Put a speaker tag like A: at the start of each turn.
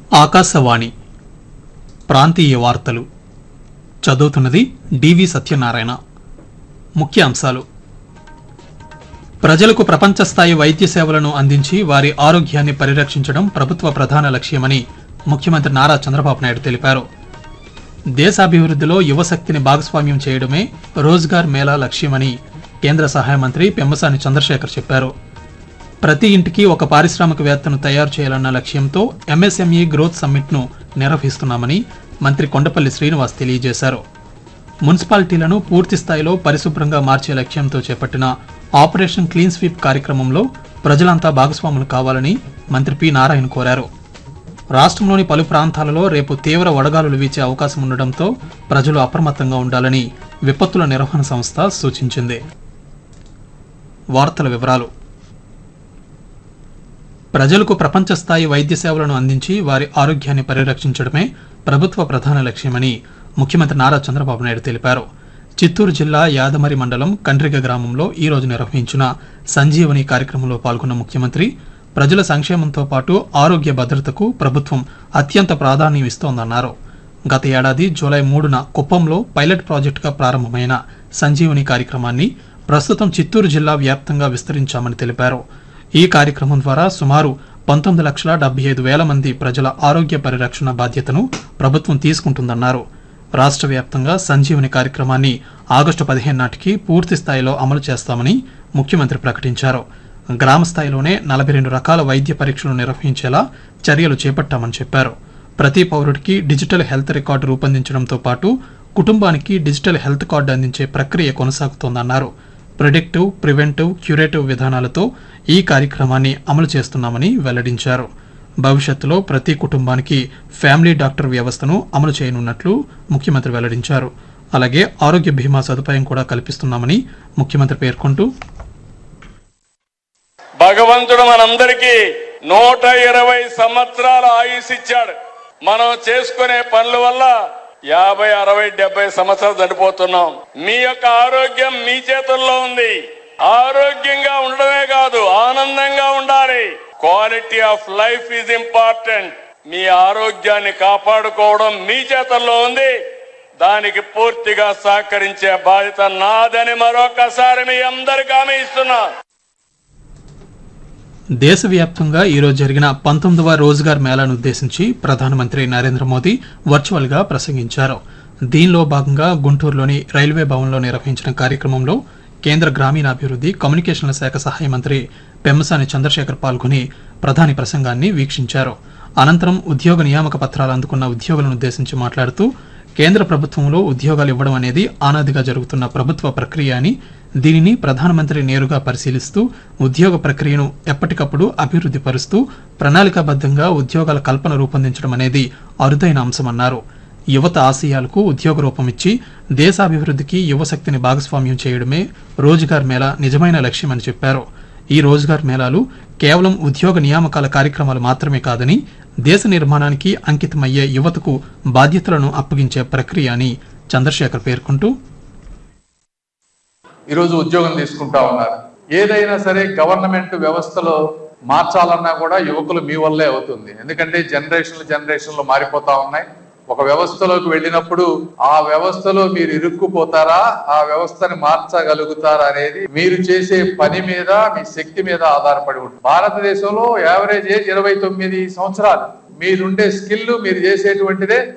A: ఆకాశవాణి ప్రాంతీయ వార్తలు చదువుతున్నది డివి సత్యనారాయణ ముఖ్య అంశాలు ప్రజలకు ప్రపంచ స్థాయి వైద్య సేవలను అందించి వారి ఆరోగ్యాన్ని పరిరక్షించడం ప్రభుత్వ ప్రధాన లక్ష్యమని ముఖ్యమంత్రి నారా చంద్రబాబు నాయుడు తెలిపారు దేశాభివృద్ధిలో యువశక్తిని భాగస్వామ్యం చేయడమే రోజ్గార్ మేళా లక్ష్యమని కేంద్ర సహాయ మంత్రి పెమ్మసాని చంద్రశేఖర్ చెప్పారు ప్రతి ఇంటికి ఒక పారిశ్రామికవేత్తను తయారు చేయాలన్న లక్ష్యంతో ఎంఎస్ఎంఈ గ్రోత్ సమ్మిట్ను నిర్వహిస్తున్నామని మంత్రి కొండపల్లి శ్రీనివాస్ తెలియజేశారు మున్సిపాలిటీలను పూర్తి స్థాయిలో పరిశుభ్రంగా మార్చే లక్ష్యంతో చేపట్టిన ఆపరేషన్ క్లీన్ స్వీప్ కార్యక్రమంలో ప్రజలంతా భాగస్వాములు కావాలని మంత్రి పి నారాయణ కోరారు రాష్ట్రంలోని పలు ప్రాంతాలలో రేపు తీవ్ర వడగాలులు వీచే అవకాశం ఉండడంతో ప్రజలు అప్రమత్తంగా ఉండాలని విపత్తుల నిర్వహణ సంస్థ సూచించింది వార్తల వివరాలు ప్రజలకు ప్రపంచ స్థాయి వైద్య సేవలను అందించి వారి ఆరోగ్యాన్ని పరిరక్షించడమే ప్రభుత్వ ప్రధాన లక్ష్యమని ముఖ్యమంత్రి నారా చంద్రబాబు నాయుడు తెలిపారు చిత్తూరు జిల్లా యాదమరి మండలం కండ్రిగ గ్రామంలో ఈ రోజు నిర్వహించిన సంజీవని కార్యక్రమంలో పాల్గొన్న ముఖ్యమంత్రి ప్రజల సంక్షేమంతో పాటు ఆరోగ్య భద్రతకు ప్రభుత్వం అత్యంత ప్రాధాన్యం ఇస్తోందన్నారు గత ఏడాది జూలై మూడున కుప్పంలో పైలట్ ప్రాజెక్టుగా ప్రారంభమైన సంజీవని కార్యక్రమాన్ని ప్రస్తుతం చిత్తూరు జిల్లా వ్యాప్తంగా విస్తరించామని తెలిపారు ఈ కార్యక్రమం ద్వారా సుమారు పంతొమ్మిది లక్షల డెబ్బై ఐదు వేల మంది ప్రజల ఆరోగ్య పరిరక్షణ బాధ్యతను ప్రభుత్వం తీసుకుంటుందన్నారు రాష్ట్ర వ్యాప్తంగా సంజీవని కార్యక్రమాన్ని ఆగస్టు పదిహేను నాటికి పూర్తి స్థాయిలో అమలు చేస్తామని ముఖ్యమంత్రి ప్రకటించారు గ్రామ స్థాయిలోనే నలభై రెండు రకాల వైద్య పరీక్షలు నిర్వహించేలా చర్యలు చేపట్టామని చెప్పారు ప్రతి పౌరుడికి డిజిటల్ హెల్త్ రికార్డు రూపొందించడంతో పాటు కుటుంబానికి డిజిటల్ హెల్త్ కార్డు అందించే ప్రక్రియ కొనసాగుతోందన్నారు ప్రిడిక్టివ్ ప్రివెంటివ్ క్యూరేటివ్ విధానాలతో ఈ కార్యక్రమాన్ని అమలు చేస్తున్నామని వెల్లడించారు భవిష్యత్తులో ప్రతి కుటుంబానికి ఫ్యామిలీ డాక్టర్ వ్యవస్థను అమలు చేయనున్నట్లు ముఖ్యమంత్రి వెల్లడించారు అలాగే ఆరోగ్య బీమా సదుపాయం కూడా కల్పిస్తున్నామని ముఖ్యమంత్రి పేర్కొంటూ
B: భగవంతుడు మనందరికీ నూట ఇరవై సంవత్సరాల ఆయుష్ ఇచ్చాడు మనం చేసుకునే పనుల వల్ల యాభై అరవై డెబ్బై సంవత్సరాలు చనిపోతున్నాం మీ యొక్క ఆరోగ్యం మీ చేతుల్లో ఉంది ఆరోగ్యంగా ఉండడమే కాదు ఆనందంగా ఉండాలి quality of life is important మీ ఆరోగ్యాన్ని కాపాడుకోవడం మీ చేతుల్లో ఉంది దానికి పూర్తిగా సహకరించే బాధ్యత నాదని మరొకసారి మీ అందరికీ హామీ ఇస్తున్నా
A: దేశవ్యాప్తంగా ఈరోజు జరిగిన పంతొమ్మిదవ రోజ్గార్ మేళాను ఉద్దేశించి ప్రధానమంత్రి నరేంద్ర మోదీ వర్చువల్ గా ప్రసంగించారు దీనిలో భాగంగా గుంటూరులోని రైల్వే భవన్లో నిర్వహించిన కార్యక్రమంలో కేంద్ర గ్రామీణాభివృద్ధి కమ్యూనికేషన్ల శాఖ సహాయ మంత్రి పెమ్మసాని చంద్రశేఖర్ పాల్గొని ప్రధాని ప్రసంగాన్ని వీక్షించారు అనంతరం ఉద్యోగ నియామక పత్రాలు అందుకున్న ఉద్యోగులను ఉద్దేశించి మాట్లాడుతూ కేంద్ర ప్రభుత్వంలో ఉద్యోగాలు ఇవ్వడం అనేది ఆనాదిగా జరుగుతున్న ప్రభుత్వ ప్రక్రియ అని దీనిని ప్రధానమంత్రి నేరుగా పరిశీలిస్తూ ఉద్యోగ ప్రక్రియను ఎప్పటికప్పుడు అభివృద్ధి పరుస్తూ ప్రణాళికాబద్ధంగా ఉద్యోగాల కల్పన రూపొందించడం అనేది అరుదైన అంశమన్నారు యువత ఆశయాలకు ఉద్యోగ రూపమిచ్చి దేశాభివృద్ధికి యువశక్తిని భాగస్వామ్యం చేయడమే రోజ్గార్ మేళా నిజమైన లక్ష్యమని చెప్పారు ఈ రోజ్గార్ మేళాలు కేవలం ఉద్యోగ నియామకాల కార్యక్రమాలు మాత్రమే కాదని దేశ నిర్మాణానికి అంకితమయ్యే యువతకు బాధ్యతలను అప్పగించే ప్రక్రియ అని చంద్రశేఖర్ పేర్కొంటూ
C: ఈరోజు ఉద్యోగం తీసుకుంటా ఉన్నారు ఏదైనా సరే గవర్నమెంట్ వ్యవస్థలో మార్చాలన్నా కూడా యువకులు మీ వల్లే అవుతుంది ఎందుకంటే జనరేషన్లు జనరేషన్లు మారిపోతా ఉన్నాయి ఒక వ్యవస్థలోకి వెళ్ళినప్పుడు ఆ వ్యవస్థలో మీరు ఇరుక్కుపోతారా ఆ వ్యవస్థని మార్చగలుగుతారా అనేది మీరు చేసే పని మీద మీ శక్తి మీద ఆధారపడి ఉంటుంది భారతదేశంలో యావరేజ్ ఏజ్ ఇరవై తొమ్మిది సంవత్సరాలు మీరుండే స్కిల్ మీరు చేసేటువంటిదే